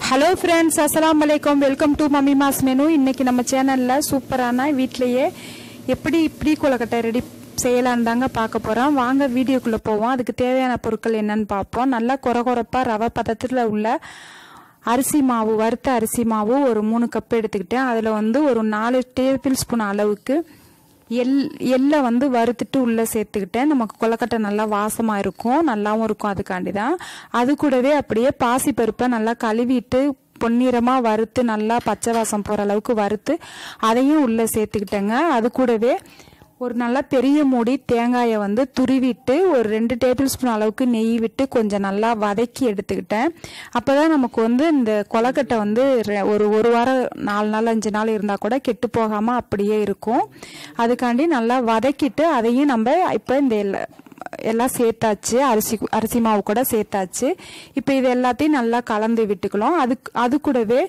hello friends அஸ்ஸலாமு அலைக்கும் welcome to mummy mass menu இன்னைக்கு நம்ம சேனலில் சூப்பரான வீட்லேயே எப்படி இப்படி கொலக்கட்டை ரெடி செய்யலான்னு தாங்க பார்க்க போகிறோம் வாங்க வீடியோக்குள்ளே போவோம் அதுக்கு தேவையான பொருட்கள் என்னன்னு பார்ப்போம் நல்லா கொர கொரப்பாக ரவை பதத்தில் உள்ள அரிசி மாவு வறுத்த அரிசி மாவு ஒரு மூணு கப் எடுத்துக்கிட்டேன் அதில் வந்து ஒரு நாலு டேபிள் ஸ்பூன் அளவுக்கு எள் எள்ளை வந்து வறுத்துட்டு உள்ளே சேர்த்துக்கிட்டேன் நமக்கு கொலக்கட்டை நல்லா வாசமாக இருக்கும் நல்லாவும் இருக்கும் அதுக்காண்டி தான் அது கூடவே அப்படியே பாசிப்பருப்பை நல்லா கழுவிட்டு பொன்னிறமாக வறுத்து நல்லா பச்சை வாசம் போகிற அளவுக்கு வறுத்து அதையும் உள்ளே சேர்த்துக்கிட்டேங்க அது கூடவே ஒரு நல்லா பெரிய மூடி தேங்காயை வந்து துருவிட்டு ஒரு ரெண்டு டேபிள் ஸ்பூன் அளவுக்கு நெய் விட்டு கொஞ்சம் நல்லா வதக்கி எடுத்துக்கிட்டேன் அப்போ தான் நமக்கு வந்து இந்த கொலக்கட்டை வந்து ரெ- ஒரு ஒரு வாரம் நாலு நாள் அஞ்சு நாள் இருந்தால் கூட கெட்டு போகாமல் அப்படியே இருக்கும் அதுக்காண்டி நல்லா வதக்கிட்டு அதையும் நம்ம இப்போ இந்த எல்லா எல்லாம் சேர்த்தாச்சு அரிசி அரிசி மாவு கூட சேர்த்தாச்சு இப்போ இது எல்லாத்தையும் நல்லா கலந்து விட்டுக்கலாம் அதுக்கு அது கூடவே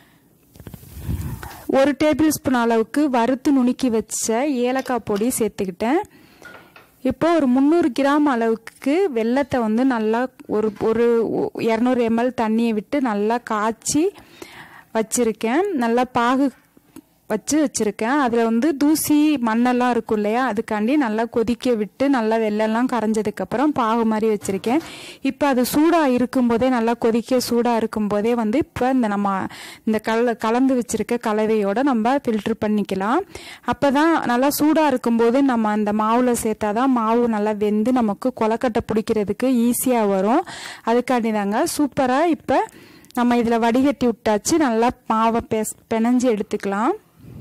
ஒரு டேபிள் ஸ்பூன் அளவுக்கு வறுத்து நுணுக்கி வச்ச ஏலக்காய் பொடி சேர்த்துக்கிட்டேன் இப்போ ஒரு முந்நூறு கிராம் அளவுக்கு வெல்லத்தை வந்து நல்லா ஒரு ஒரு இரநூறு எம்எல் தண்ணியை விட்டு நல்லா காய்ச்சி வச்சுருக்கேன் நல்லா பாகு வச்சு வச்சுருக்கேன் அதில் வந்து தூசி மண்ணெல்லாம் இருக்கும் இல்லையா அதுக்காண்டி நல்லா கொதிக்க விட்டு நல்லா வெள்ளெல்லாம் கரைஞ்சதுக்கப்புறம் பாகு மாதிரி வச்சுருக்கேன் இப்போ அது சூடாக இருக்கும்போதே நல்லா கொதிக்க சூடாக இருக்கும்போதே வந்து இப்போ இந்த நம்ம இந்த கல கலந்து வச்சுருக்க கலவையோட நம்ம ஃபில்ட்ரு பண்ணிக்கலாம் அப்போ தான் நல்லா சூடாக இருக்கும்போது நம்ம அந்த மாவில் சேர்த்தா தான் மாவு நல்லா வெந்து நமக்கு கொலக்கட்டை பிடிக்கிறதுக்கு ஈஸியாக வரும் அதுக்காண்டி தாங்க சூப்பராக இப்போ நம்ம இதில் வடிகட்டி விட்டாச்சு நல்லா மாவை பெஸ் பிணைஞ்சு எடுத்துக்கலாம்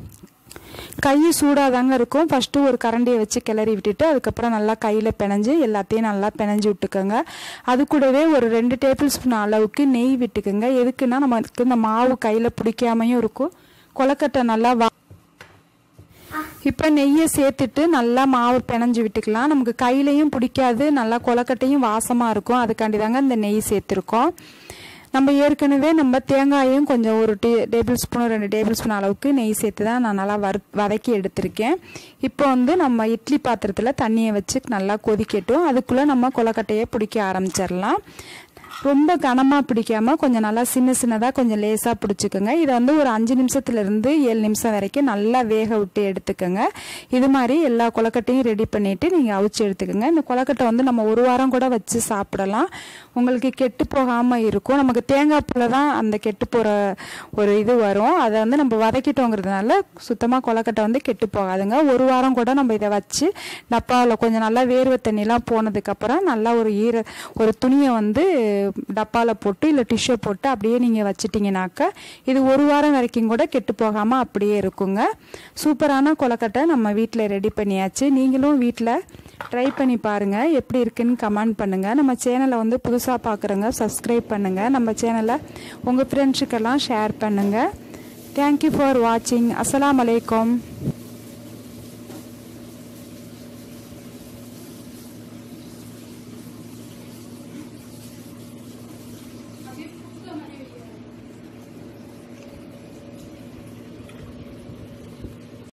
கை சூடாக தாங்க இருக்கும் ஃபஸ்ட்டு ஒரு கரண்டியை வச்சு கிளறி விட்டுட்டு அதுக்கப்புறம் நல்லா கையில் பிணைஞ்சு எல்லாத்தையும் நல்லா பிணைஞ்சு விட்டுக்கோங்க அது கூடவே ஒரு ரெண்டு டேபிள் ஸ்பூன் அளவுக்கு நெய் விட்டுக்கோங்க எதுக்குன்னா நமக்கு இந்த மாவு கையில் பிடிக்காமையும் இருக்கும் கொலக்கட்டை நல்லா வா இப்போ நெய்யை சேர்த்துட்டு நல்லா மாவு பிணைஞ்சு விட்டுக்கலாம் நமக்கு கையிலையும் பிடிக்காது நல்லா கொலக்கட்டையும் வாசமாக இருக்கும் அதுக்காண்டி தாங்க இந்த நெய் சேர்த்துருக்கோம் நம்ம ஏற்கனவே நம்ம தேங்காயும் கொஞ்சம் ஒரு டே டேபிள் ஸ்பூன் ரெண்டு டேபிள் ஸ்பூன் அளவுக்கு நெய் சேர்த்து தான் நான் நல்லா வறு வதக்கி எடுத்திருக்கேன் இப்போ வந்து நம்ம இட்லி பாத்திரத்தில் தண்ணியை வச்சு நல்லா கொதிக்கட்டும் அதுக்குள்ளே நம்ம கொலக்கட்டையை பிடிக்க ஆரம்பிச்சிடலாம் ரொம்ப கனமாக பிடிக்காம கொஞ்சம் நல்லா சின்ன சின்னதாக கொஞ்சம் லேசாக பிடிச்சிக்கோங்க இதை வந்து ஒரு அஞ்சு நிமிஷத்துலேருந்து ஏழு நிமிஷம் வரைக்கும் நல்லா வேக விட்டு எடுத்துக்கோங்க இது மாதிரி எல்லா கொலக்கட்டையும் ரெடி பண்ணிவிட்டு நீங்கள் அவிச்சு எடுத்துக்கோங்க இந்த கொலக்கட்டை வந்து நம்ம ஒரு வாரம் கூட வச்சு சாப்பிடலாம் உங்களுக்கு கெட்டு போகாமல் இருக்கும் நமக்கு தேங்காய் பூல தான் அந்த கெட்டு போகிற ஒரு இது வரும் அதை வந்து நம்ம வதக்கிட்டோங்கிறதுனால சுத்தமாக கொலக்கட்டை வந்து கெட்டு போகாதுங்க ஒரு வாரம் கூட நம்ம இதை வச்சு டப்பாவில் கொஞ்சம் நல்லா வேர்வை தண்ணிலாம் போனதுக்கப்புறம் நல்லா ஒரு ஈர ஒரு துணியை வந்து டப்பாவில் போட்டு இல்லை டிஷ்யூ போட்டு அப்படியே நீங்கள் வச்சிட்டிங்கனாக்கா இது ஒரு வாரம் வரைக்கும் கூட கெட்டு போகாமல் அப்படியே இருக்குங்க சூப்பரான கொலக்கட்டை நம்ம வீட்டில் ரெடி பண்ணியாச்சு நீங்களும் வீட்டில் ட்ரை பண்ணி பாருங்கள் எப்படி இருக்குன்னு கமெண்ட் பண்ணுங்கள் நம்ம சேனலை வந்து புதுசாக பார்க்குறவங்க சப்ஸ்கிரைப் பண்ணுங்கள் நம்ம சேனலை உங்கள் ஃப்ரெண்ட்ஸுக்கெல்லாம் ஷேர் பண்ணுங்கள் தேங்க்யூ ஃபார் வாட்சிங் அஸ்ஸலாமு அலைக்கும்